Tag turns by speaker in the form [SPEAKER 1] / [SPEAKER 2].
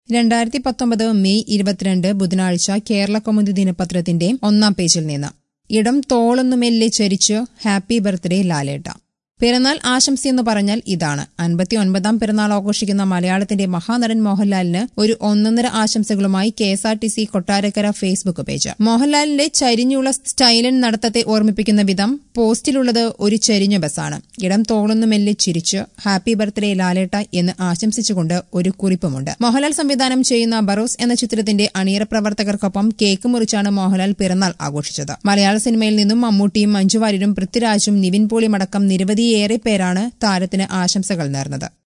[SPEAKER 1] രണ്ടായിരത്തി പത്തൊമ്പത് മെയ് ഇരുപത്തിരണ്ട് ബുധനാഴ്ച കേരള കൗമുദി ദിനപത്രത്തിന്റെ ഒന്നാം പേജിൽ നിന്ന് ഇടം തോളൊന്നു മെല്ലെ ചരിച്ച് ഹാപ്പി ബർത്ത്ഡേ ലാലേട്ട പിറന്നാൾ ആശംസയെന്ന് പറഞ്ഞാൽ ഇതാണ് അൻപത്തി ഒൻപതാം പിറന്നാൾ ആഘോഷിക്കുന്ന മലയാളത്തിന്റെ മഹാനടൻ മോഹൻലാലിന് ഒരു ഒന്നൊന്നര ആശംസകളുമായി K S R T C Kottarakkara Facebook page മോഹൻലാലിന്റെ ചരിഞ്ഞുള്ള സ്റ്റൈലൻ നടത്തത്തെ ഓർമ്മിപ്പിക്കുന്ന വിധം പോസ്റ്റിലുള്ളത് ഒരു ചരിഞ്ഞ ബസ്സാണ് ഇടം തോളുന്നു മെല്ലെ ചിരിച്ച് ഹാപ്പി ബർത്ത്ഡേ ലാലേട്ട എന്ന് ആശംസിച്ചുകൊണ്ട് ഒരു കുറിപ്പുമുണ്ട് മോഹൻലാൽ സംവിധാനം ചെയ്യുന്ന ബറോസ് എന്ന ചിത്രത്തിന്റെ അണിയറ പ്രവർത്തകർക്കൊപ്പം കേക്ക് മുറിച്ചാണ് മോഹൻലാൽ പിറന്നാൾ ആഘോഷിച്ചത് മലയാള സിനിമയിൽ നിന്നും മമ്മൂട്ടിയും മഞ്ജുവാര്യരും പൃഥ്വിരാജും നിവിൻ പോളിയും അടക്കം നിരവധിയേറെ പേരാണ് താരത്തിന് ആശംസകൾ നേർന്നത്